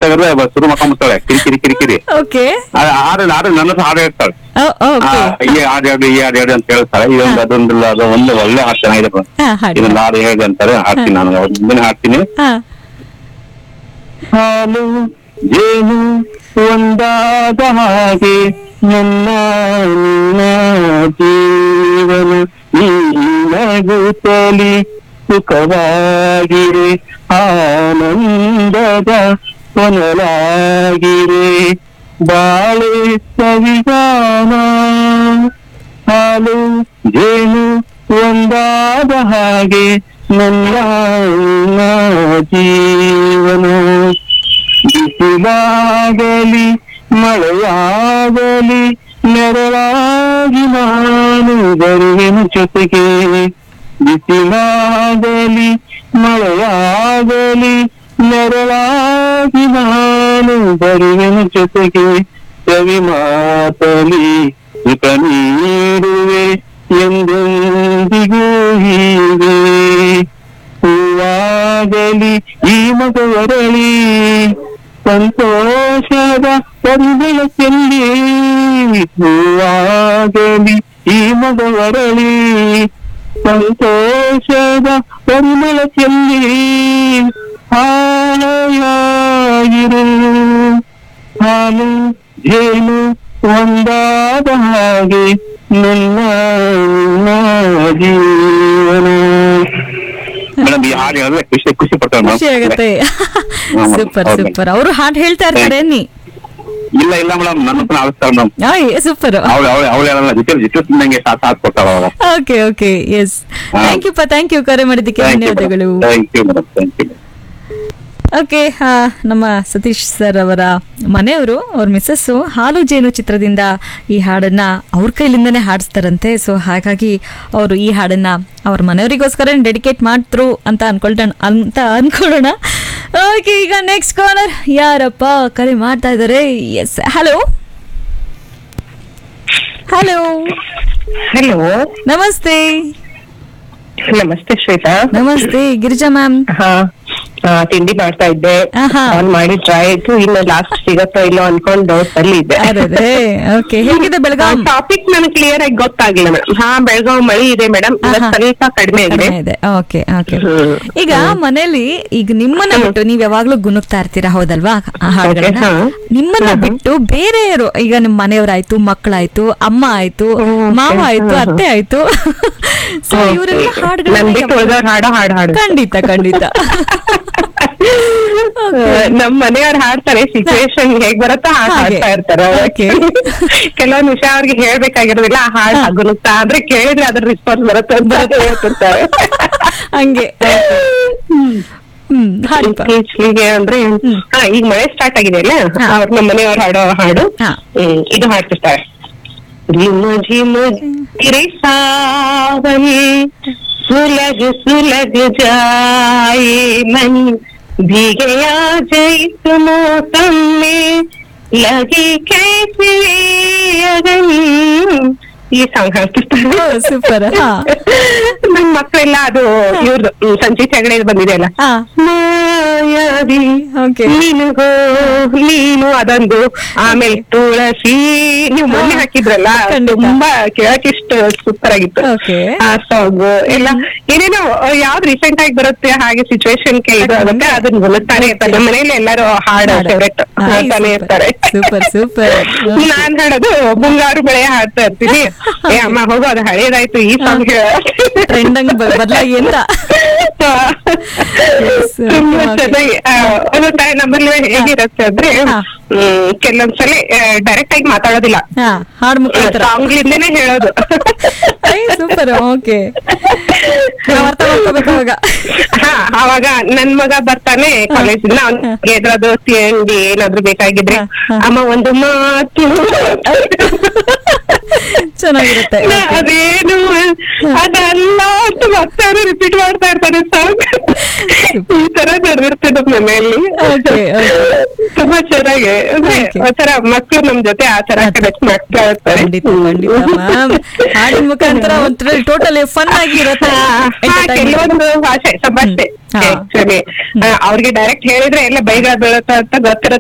ಬೇಕಾದ್ರೆ ಬ- ಶುರು ಮಾಡ್ಕೊಂಡ್ಬಿಡ್ತಾಳೆ ಕಿರಿ ಕಿರಿ ಕಿರಿ ಕಿರಿ ಓಕೆ ಆ- ಹಾಡು ಹಾಡು ನನ್ನ ಹತ್ರ ಹಾಡು ಹೇಳ್ತಾಳೆ ಆ, ಓಕೆ ಈ ಹಾಡು ಹೇಳಿ ಈ ಹಾಡು ಹೇಳಿ ಅಂತ ಹೇಳ್ತಾಳೆ ಇದೊಂದು ಅದೊಂದಿಲ್ಲ ಅದು ಒಂದು ಒಳ್ಳೆ ಹಾಡು ಚೆನ್ನಾಗಿದೆ ಬ- ಹಾ ಹಾಡಿ ಇದೊಂದು ಹಾಡು ಹೇಳಿ ಅಂತಾರೆ ಹಾಡ್ತೀನಿ ನಾನು ಮುಂದಿನ ಹಾಡ್ತೀನಿ ಹಾ ಹಾಲು ಜೇನು ಒಂದಾದ ಹಾಗೆ ನನ್ನ ನಿನ್ನ ಜೀವನ ನೀನಗುತ್ತಲಿ ಸುಖವಾಗಿರೆ ಆನಂದದ ಕೊನಲಾಗಿರೆ ಬಾಳೆ ಸವಿಗಾನ ಹಾಲು ಜೇನು ಒಂದಾದ ಹಾಗೆ ನನ್ನ ನಿನ್ನ ಜೀವನ ಬಿಸಿಲಾಗಲಿ ಮಳೆಯಾಗಲಿ ನೆರಳಾಗಿ ನಾನು ಬರುವೆನು ಜೊತೆಗೆ ಬಿಸಿಲಾಗಲಿ ಮಳೆಯಾಗಲಿ ನೆರಳಾಗಿ ನಾನು ಬರುವೆನು ಜೊತೆಗೆ ಕವಿ ಮಾತಲಿ ಸುಖ ನೀಡುವೆ ಎಂದೆಂದಿಗೂ ಹೀಗೆ ಹೂವಾಗಲಿ ಈ ಮಗವರಳಿ ಸಂತೋಷದ ಪರಿಮಳ ಚೆಲ್ಲಿ ಹೂವಾಗಲಿ ಈ ಮಗವರಳಿ ಸಂತೋಷದ ಪರಿಮಳ ಚೆಲ್ಲಿ ಹಾಳೆಯಾಗಿರು ಹಾಲು ಜೇನು ಒಂದಾದ ಹಾಗೆ ನನ್ನ ನಿನ್ನ ಜೀವನ ಮೇಡಮ್ ಈ ಹಾಡು ಹೇಳಿದ್ರೆ ಖುಷಿ ಖುಷಿ ಪಡ್ತಾರೆ ಖುಷಿ ಆಗತ್ತೆ ಸೂಪರ್ ಹೌದು. ಸೂಪರ್ ಅವರು ಹಾಡು ಹೇಳ್ತಾ ಇರ್ತಾರೆ ನೀ ಇಲ್ಲ ಇಲ್ಲ ಮೇಡಮ್ ನನ್ನ ಹತ್ರ ಆಡಿಸ್ತಾರೆ ಮೇಡಮ್ ಸೂಪರ್ ಅವಳು ಅವಳು ಅವಳು ಹೇಳಲ್ಲ ಜೊತೆ ಜೊತೆ ನಂಗೆ ಸಾಥ್ ಸಾಥ್ ಕೊಡ್ತಾಳ ಅವಾಗ ಓಕೆ ಓಕೆ ಎಸ್ ಹಾ. ಥ್ಯಾಂಕ್ ಯು ಪಾ ಥ್ಯಾಂಕ್ ಯು ಕರೆ ಮಾಡಿದ್ದಕ್ಕೆ ಥ್ಯಾಂಕ್ ಯು ಧನ್ಯವಾದಗಳು thank you madam thank you okay ನಮ್ಮ ಸತೀಶ್ ಸರ್ ಅವರ ಮನೆಯವರು ಅವ್ರ ಮಿಸ್ಸಸ್ಸು ಹಾಲು ಜೇನು ಚಿತ್ರದಿಂದ ಈ ಹಾಡನ್ನ ಅವ್ರ ಕೈಲಿಂದನೇ ಹಾಡಿಸ್ತಾರಂತೆ ಸೊ ಹಾಗಾಗಿ ಅವರು ಈ ಹಾಡನ್ನ ಅವ್ರ ಮನೆಯವರಿಗೋಸ್ಕರ ಡೆಡಿಕೇಟ್ ಮಾಡ್ತರು ಅಂತ ಅನ್ಕೊಳ್ತಾಣ ಅಂತ ಅನ್ಕೊಳ್ಳೋಣ ಓಕೆ ಈಗ ನೆಕ್ಸ್ಟ್ ಕಾರ್ನರ್ ಯಾರಪ್ಪ ಕರೆ ಮಾಡ್ತಾ ಇದ್ದಾರೆ ಎಸ್ ಹಲೋ ಹಲೋ ಹಲೋ ನಮಸ್ತೆ ನಮಸ್ತೆ ಶ್ವೇತಾ ನಮಸ್ತೆ ಗಿರಿಜಾ ಮ್ಯಾಮ್ ಹಾ ಆ, ತಿಂಡಿ ಮಾಡ್ತಾ ಇದ್ದೆ ಆಹಾ. ಆನ್ ಮಾಡಿ ಟ್ರೈ ಆಯ್ತು ಇನ್ನು ಲಾಸ್ಟ್ ಸಿಗತ್ತೋ ಇಲ್ಲೋ ಅನ್ಕೊಂಡು ಡೌಟ್ ಅಲ್ಲಿ ಇದ್ದೆ ಅದೇ ಓಕೆ ಹೇಗಿದೆ ಬೆಳಗಾಂ ಟಾಪಿಕ್ ನನಗೆ ಕ್ಲಿಯರ್ ಆಗಿ ಗೊತ್ತಾಗ್ಲಿಲ್ಲ ಮೇಡಮ್ ಹಾ ಬೆಳಗಾವ್ ಮಳಿ ಇದೆ ಮೇಡಮ್ ಆಹಾ. ಸ್ವಲ್ಪ ಕಡಿಮೆ ಇದೆ ಕಡಿಮೆ ಇದೆ ಓಕೆ ಓಕೆ ಹ್ಮ್. ಈಗ ಮನೇಲಿ ಈಗ ನಿಮ್ಮನ್ನ ಬಿಟ್ಟು ನೀವ್ ಯಾವಾಗ್ಲೂ ಗುನುಗ್ತಾ ಇರ್ತೀರಾ ಹೌದಲ್ವಾ ಆ ಹಾಡುಗಳನ್ನ ಹಾ. ನಿಮ್ಮನ್ನ ಬಿಟ್ಟು ಬೇರೆಯವರು ಈಗ ನಿಮ್ ಮನೆಯವರಾಯ್ತು ಮಕ್ಕಳಾಯ್ತು ಅಮ್ಮ ಆಯ್ತು ಹ್ಮ್, ಮಾವ okay. ಆಯ್ತು ಹಾ, ಹಾ. ಅತ್ತೆ ಆಯ್ತು ಸೊ ಇವರೆಲ್ಲ ನನ್ ಬಿಟ್ಟು ಉಳ್ದವ್ರ್ ಹಾಡೋ ಹಾಡು ಹಾಡು ಖಂಡಿತ ಖಂಡಿತ ನಮ್ ಮನೆಯವ್ರು ಹಾಡ್ತಾರೆ ಸಿಚುವೇಶನ್ ಹೇಗ್ ಬರುತ್ತೋ ಹಾಡ್ ಹಾಗೆ. ಹಾಡ್ತಾ ಇರ್ತಾರೆ Okay. ಕೆಲವೊಂದು ವಿಷಯ ಅವ್ರಿಗೆ ಹೇಳ್ಬೇಕಾಗಿರೋದಿಲ್ಲ ಆ ಹಾಡ್ ಗುರುತ್ತಾ ಅಂದ್ರೆ ಕೇಳಿದ್ರೆ ಅದ್ರ ರೆಸ್ಪಾನ್ಸ್ ಬರುತ್ತೆ ಅಂತ ಹೇಳ್ತಿರ್ತಾರೆ ಹಂಗೆ ಹ್ಮ್ ಹಾಡಿಪ್ಪ ಇತ್ತೀಚೆಗೆ ಅಂದ್ರೆ ಹಾ ಈಗ ಮಳೆ ಸ್ಟಾರ್ಟ್ ಆಗಿದೆ ಅಲ್ಲ ಹಾ. ಅವ್ರ ನಮ್ಮ ಮನೆಯವ್ರು ಹಾಡೋ ಹಾಡು ಹಾ. ಹ್ಮ್, ಇದು ಹಾಡ್ತಿರ್ತಾರೆ ಝಿಮ ಝಿಮ ಗಿರಿ ಸಾವನ್ ಸುಲಗ ಸುಲಗ ಜಾಯೆ ಮನ್ भीगया जैत मौसम में लगे कैसे अगन ಈ ಸಾಂಗ್ ಹಾಡ್ತಿರ್ತಾರೆ ಸೂಪರ್ ಹಾ ನನ್ ಮಕ್ಕಳೆಲ್ಲ ಅದು ಇವ್ರದ್ದು ಸಂಚಿತ್ ಹೆಗಡೆ ಬಂದಿದೆ ಅಲ್ಲ ಹಾ ಮಾಯಾವಿ ಓಕೆ ನೀನುಗೋ ನೀನು ಅದೊಂದು ಆಮೇಲೆ ತುಳಸಿ ನೀವು ಮೊನ್ನೆ ಹಾಕಿದ್ರಲ್ಲ ಖಂಡಿತ. ತುಂಬಾ ಕೇಳಕ್ ಇಷ್ಟ ಸೂಪರ್ ಆಗಿತ್ತು Okay. ಆ ಸಾಂಗ್ ಎಲ್ಲ ಏನೇನೋ ಯಾವ್ದು ರೀಸೆಂಟ್ ಆಗಿ ಬರುತ್ತೆ ಹಾಗೆ ಸಿಚುವೇಶನ್ ಗೆ ಇದು ಆಗುತ್ತೆ ಅದನ್ನ ಗೊತ್ತಾನೆ ಇರ್ತಾರೆ ನಮ್ಮ ಮನೇಲಿ ಎಲ್ಲರೂ ಹಾಡು ಫೇವ್ರೆಟ್ ಹಾಡ್ತಾನೆ ಇರ್ತಾರೆ ಸೂಪರ್ ಸೂಪರ್ ನಾನ್ ಹಾಡೋದು ಮುಂಗಾರು ಬೆಳೆ ಹಾಡ್ತಾ ಇರ್ತೀನಿ ಏ ಅಮ್ಮ ಹೋಗು ಅದು ಹಳೇದಾಯ್ತು ಈ ಸಾಂಗ್ ಟ್ರೆಂಡ್ ಹಂಗ್ ಬದಲಾಗಿ ಅಂತ Yes, ತುಂಬಾ okay. ಚೆನ್ನಾಗಿ ಆ, ಒಂದೊಂದ್ time ನಮ್ಮಲ್ಲಿ ಹೇಗಿರುತ್ತೆ ಅಂದ್ರೆ ಹಾ. ಹ್ಮ್, ಕೆಲವೊಂದ್ಸಲಿ ಡೈರೆಕ್ಟ್ ಆಗಿ ಮಾತಾಡೋದಿಲ್ಲ ಹಾ ಹಾಡ್ ಮುಖಾಂತರ ಸಾಂಗ್ ಲಿಂದನೇ ಹೇಳೋದು ಸೂಪರ್ ಓಕೆ ನಾವ್ ಅರ್ಥ ಮಾಡ್ಕೋಬೇಕು ಅವಾಗ ಹಾ ಅವಾಗ ನನ್ ಮಗ ಬರ್ತಾನೆ ಕಾಲೇಜಿಂದ ಅವ್ನಿಗೆ ಎದ್ರದ್ದು ತಿಂಡಿ ಏನಾದ್ರು ಬೇಕಾಗಿದ್ರೆ ಹಾ, ಹಾ. ಅಮ್ಮ ಒಂದು ಮಾತು ಚೆನ್ನಾಗಿರುತ್ತೆ ನಾ ಅದೇನು ಅದಲ್ಲ ಅಂತ ಮತ್ತೆ ರಿಪೀಟ್ ಮಾಡ್ತಾ ಇರ್ತಾರೆ ಸಾಂಗ್ ಈ ತರ ನಡೆದಿರುತ್ತೆ ನಮ್ಮ ಮನೆಯಲ್ಲಿ Okay, okay. ತುಂಬಾ ಚೆನ್ನಾಗಿ ಅಂದ್ರೆ Okay. ಒಂಥರ ಮಕ್ಳು ನಮ್ ಜೊತೆ ಆ ತರ ಕನೆಕ್ಟ್ ಮಾಡ್ತಾ ಇರ್ತಾರೆ ಖಂಡಿತ ಖಂಡಿತ ಮ್ಯಾಮ್ ಹಾಡಿನ ಮುಖಾಂತರ ಒಂಥರ ಟೋಟಲಿ ಫನ್ ಆಗಿರುತ್ತೆ ಹಾ, ಹಾ, Entertainment. ಕೆಲವೊಂದು ಭಾಷೆ ಸಂಭಾಷಣೆ ಹಾ. ಆಕ್ಚುಲಿ ಅವ್ರಿಗೆ ಡೈರೆಕ್ಟ್ ಹೇಳಿದ್ರೆ ಎಲ್ಲ ಬೈಗ ಬೀಳುತ್ತ ಅಂತ ಗೊತ್ತಿರುತ್ತೆ